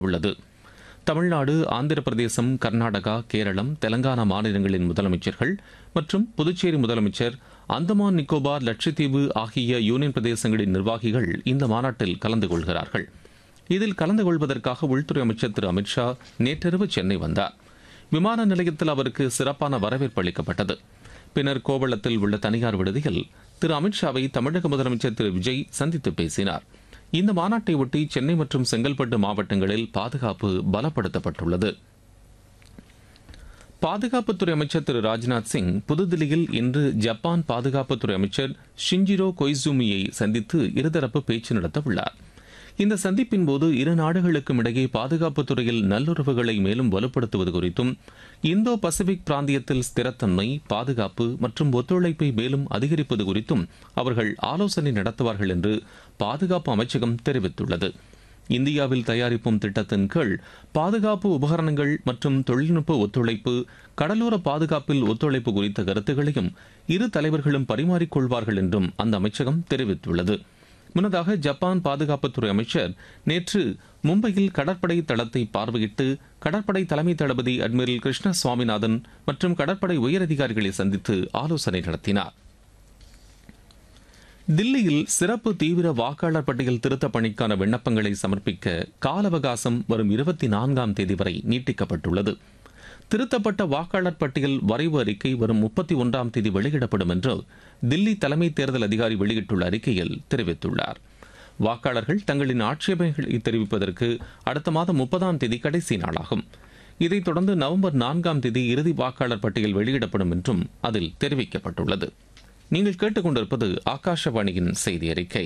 உள்ளது தமிழ்நாடு ஆந்திர பிரதேசம் கர்நாடகா கேரளம் தெலங்கானா மாநிலங்களின் முதலமைச்சர்கள் மற்றும் புதுச்சேரி முதலமைச்சர் அந்தமான் நிக்கோபார் லட்சத்தீவு ஆகிய யூனியன் பிரதேசங்களின் நிர்வாகிகள் இந்த மாநாட்டில் கலந்து கொள்கிறார்கள் இதில் கலந்து கொள்வதற்காக உள்துறை அமைச்சர் திரு அமித்ஷா நேற்றிரவு சென்னை வந்தார் விமான நிலையத்தில் அவருக்கு சிறப்பான வரவேற்பு அளிக்கப்பட்டது பின்னர் கோவளத்தில் உள்ள தனியார் விடுதியில் திரு அமித்ஷாவை தமிழக முதலமைச்சர் திரு விஜய் சந்தித்து பேசினார் இந்த மாநாட்டை ஒட்டி சென்னை மற்றும் செங்கல்பட்டு மாவட்டங்களில் பாதுகாப்பு பலப்படுத்தப்பட்டுள்ளது பாதுகாப்புத்துறை அமைச்சர் திரு ராஜ்நாத் சிங் புதுதில்லியில் இன்று ஜப்பான் பாதுகாப்புத்துறை அமைச்சர் ஷிஞ்சிரோ கொய்சூமியை சந்தித்து இருதரப்பு பேச்சு நடத்த உள்ளார் இந்த சந்திப்பின் போது இரு நாடுகளுக்கும் இடையே பாதுகாப்புத் துறையில் நல்லுறவுகளை மேலும் வலுப்படுத்துவது குறித்தும் இந்தோ பசிபிக் பிராந்தியத்தில் ஸ்திரத்தன்மை பாதுகாப்பு மற்றும் ஒத்துழைப்பை மேலும் அதிகரிப்பது குறித்தும் அவர்கள் ஆலோசனை நடத்துவார்கள் என்று பாதுகாப்பு அமைச்சகம் தெரிவித்துள்ளது இந்தியாவில் தயாரிப்போம் திட்டத்தின் கீழ் பாதுகாப்பு உபகரணங்கள் மற்றும் தொழில்நுட்ப ஒத்துழைப்பு கடலோர பாதுகாப்பில் ஒத்துழைப்பு குறித்த கருத்துக்களையும் இரு தலைவர்களும் பரிமாறிக்கொள்வார்கள் என்றும் அந்த அமைச்சகம் தெரிவித்துள்ளது முன்னதாக ஜப்பான் பாதுகாப்புத்துறை அமைச்சர் நேற்று மும்பையில் கடற்படை தளத்தை பார்வையிட்டு கடற்படை தலைமை தளபதி அட்மிரல் கிருஷ்ண சுவாமிநாதன் மற்றும் கடற்படை உயரதிகாரிகளை சந்தித்து ஆலோசனை நடத்தினார் தில்லியில் சிறப்பு தீவிர வாக்காளர் பட்டியல் திருத்தப் பணிக்கான விண்ணப்பங்களை சமர்ப்பிக்க கால அவகாசம் வரும் இருபத்தி நான்காம் தேதி வரை நீட்டிக்கப்பட்டுள்ளது திருத்தப்பட்ட வாக்காளர் பட்டியல் வரைவு அறிக்கை வரும் முப்பத்தி ஒன்றாம் தேதி வெளியிடப்படும் என்று தில்லி தலைமை தேர்தல் அதிகாரி வெளியிட்டுள்ள அறிக்கையில் தெரிவித்துள்ளார் வாக்காளர்கள் தங்களின் ஆட்சேபனைகளை தெரிவிப்பதற்கு அடுத்த மாதம் முப்பதாம் தேதி கடைசி நாளாகும் இதைத் தொடர்ந்து நவம்பர் நான்காம் தேதி இறுதி வாக்காளர் பட்டியல் வெளியிடப்படும் என்றும் அதில் தெரிவிக்கப்பட்டுள்ளது நீங்கள் கேட்டுக்கொண்டிருப்பது ஆகாஷவாணியின் செய்தி அறிக்கை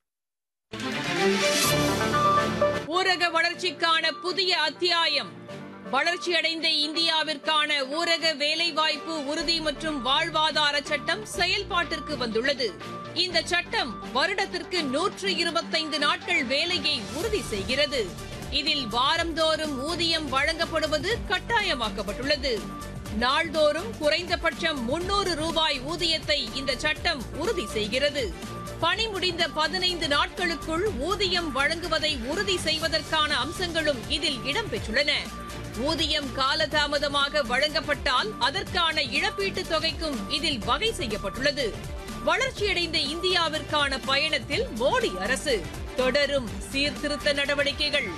ஊரக வளர்ச்சிக்கான புதிய அத்தியாயம் வளர்ச்சியடைந்த இந்தியாவிற்கான ஊரக வேலைவாய்ப்பு உறுதி மற்றும் வாழ்வாதார சட்டம் செயல்பாட்டிற்கு வந்துள்ளது இந்த சட்டம் வருடத்திற்கு நூற்று இருபத்தைந்து நாட்கள் வேலையை உறுதி செய்கிறது இதில் வாரந்தோறும் ஊதியம் வழங்கப்படுவது கட்டாயமாக்கப்பட்டுள்ளது நாள்தோறும் குறைந்தபட்சம் முன்னூறு ரூபாய் ஊதியத்தை இந்த சட்டம் உறுதி செய்கிறது பணி முடிந்த பதினைந்து நாட்களுக்குள் ஊதியம் வழங்குவதை உறுதி செய்வதற்கான அம்சங்களும் இதில் இடம்பெற்றுள்ளன ஊதியம் காலதாமதமாக வழங்கப்பட்டால் அதற்கான இழப்பீட்டுத் தொகைக்கும் இதில் வகை செய்யப்பட்டுள்ளது வளர்ச்சியடைந்த இந்தியாவிற்கான பயணத்தில் மோடி அரசு தொடரும் சீர்திருத்த நடவடிக்கைகள்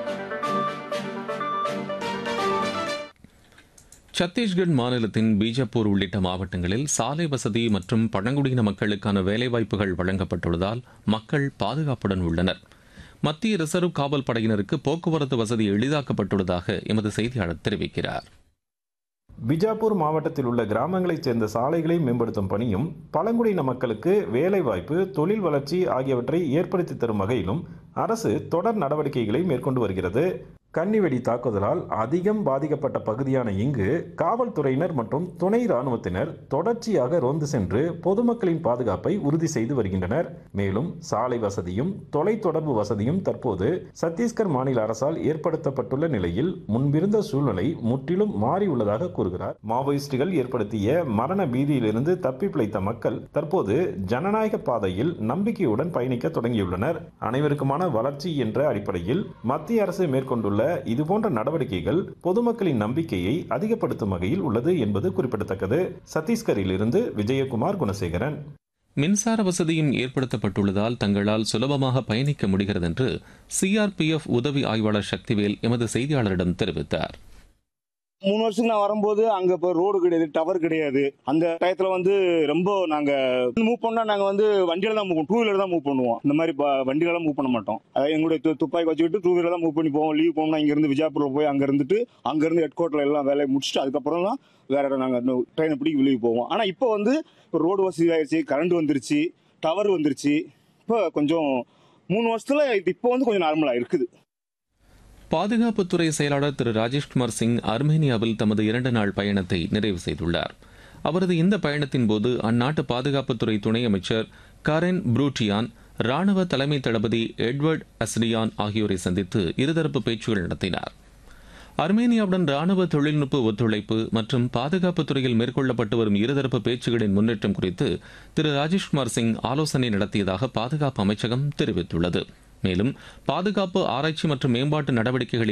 சத்தீஸ்கர் மாநிலத்தின் பீஜப்பூர் உள்ளிட்ட மாவட்டங்களில் சாலை வசதி மற்றும் பழங்குடியின மக்களுக்கான வேலைவாய்ப்புகள் வழங்கப்பட்டுள்ளதால் மக்கள் பாதுகாப்புடன் உள்ளனர் மத்திய ரிசர்வ் காவல் படையினருக்கு போக்குவரத்து வசதி எளிதாக்கப்பட்டுள்ளதாக எமது செய்தியாளர் தெரிவிக்கிறார் பிஜாப்பூர் மாவட்டத்தில் உள்ள கிராமங்களைச் சேர்ந்த சாலைகளை மேம்படுத்தும் பணியும் பழங்குடியின மக்களுக்கு வேலைவாய்ப்பு தொழில் வளர்ச்சி ஆகியவற்றை ஏற்படுத்தி தரும் வகையிலும் அரசு தொடர் நடவடிக்கைகளை மேற்கொண்டு வருகிறது கன்னிவெடி தாக்குதலால் அதிகம் பாதிக்கப்பட்ட பகுதியான இங்கு காவல்துறையினர் மற்றும் துணை ராணுவத்தினர் தொடர்ச்சியாக ரோந்து சென்று பொதுமக்களின் பாதுகாப்பை உறுதி செய்து வருகின்றனர் மேலும் சாலை வசதியும் தொலைத்தொடர்பு வசதியும் தற்போது சத்தீஸ்கர் மாநில அரசால் ஏற்படுத்தப்பட்டுள்ள நிலையில் முன்பிருந்த சூழ்நிலை முற்றிலும் மாறியுள்ளதாக கூறுகிறார் மாவோயிஸ்டுகள் ஏற்படுத்திய மரண பீதியிலிருந்து தப்பி பிழைத்த மக்கள் தற்போது ஜனநாயக பாதையில் நம்பிக்கையுடன் பயணிக்க தொடங்கியுள்ளனர் அனைவருக்குமான வளர்ச்சி என்ற அடிப்படையில் மத்திய அரசு மேற்கொண்டுள்ள இதுபோன்ற நடவடிக்கைகள் பொதுமக்களின் நம்பிக்கையை அதிகப்படுத்தும் வகையில் உள்ளது என்பது குறிப்பிடத்தக்கது சத்தீஸ்கரில் இருந்து விஜயகுமார் குணசேகரன் மின்சார வசதியும் ஏற்படுத்தப்பட்டுள்ளதால் தங்களால் சுலபமாக பயணிக்க முடிகிறது என்று சிஆர்பிஎஃப் உதவி ஆய்வாளர் சக்திவேல் எமது செய்தியாளரிடம் தெரிவித்தார் மூணு வருஷத்துக்கு நான் வரும்போது அங்க இப்போ ரோடு கிடையாது டவர் கிடையாது அந்த டயத்துல வந்து ரொம்ப நாங்க மூவ் பண்ணா நாங்க வந்து வண்டியில தான் மூவ் டூ வீலர் தான் மூவ் பண்ணுவோம் இந்த மாதிரி ப- வண்டியில எல்லாம் மூவ் பண்ண மாட்டோம் அதாவது எங்களுடைய து- துப்பாக்கி வச்சுக்கிட்டு டூ வீலர் தான் மூவ் பண்ணி போவோம் லீவ் போனோம்னா இங்க இருந்து விஜயபுரம் போய் அங்க இருந்துட்டு அங்க இருந்து ஹெட் கோர்ட்ல எல்லாம் வேலையை முடிச்சுட்டு அதுக்கப்புறம் தான் வேற இடம் நாங்க ட்ரெயினை பிடிக்க வெளியே போவோம் ஆனா இப்போ வந்து ரோடு வசதி ஆயிடுச்சு கரண்ட் வந்துருச்சு டவர் வந்துருச்சு இப்போ கொஞ்சம் மூணு வருஷத்துல இது இப்போ வந்து கொஞ்சம் நார்மலா இருக்குது பாதுகாப்புத்துறை செயலாளர் திரு ராஜேஷ்குமார் சிங் அர்மேனியாவில் தமது இரண்டு நாள் பயணத்தை நிறைவு செய்துள்ளார் அவரது இந்த பயணத்தின் போது அந்நாட்டு பாதுகாப்புத்துறை துணை அமைச்சர் கரென் ப்ரூட்டியான் ராணுவ தலைமை தளபதி எட்வர்ட் அஸ்ரியான் ஆகியோரை சந்தித்து இருதரப்பு பேச்சுகள் நடத்தினார் அர்மேனியாவுடன் ராணுவ தொழில்நுட்ப ஒத்துழைப்பு மற்றும் பாதுகாப்புத் துறையில் மேற்கொள்ளப்பட்டு வரும் இருதரப்பு பேச்சுகளின் முன்னேற்றம் குறித்து திரு ராஜேஷ்குமார் சிங் ஆலோசனை நடத்தியதாக பாதுகாப்பு அமைச்சகம் தெரிவித்துள்ளது மேலும் பாதுகாப்பு ஆராய்ச்சி மற்றும் மேம்பாட்டு நடவடிக்கைகளை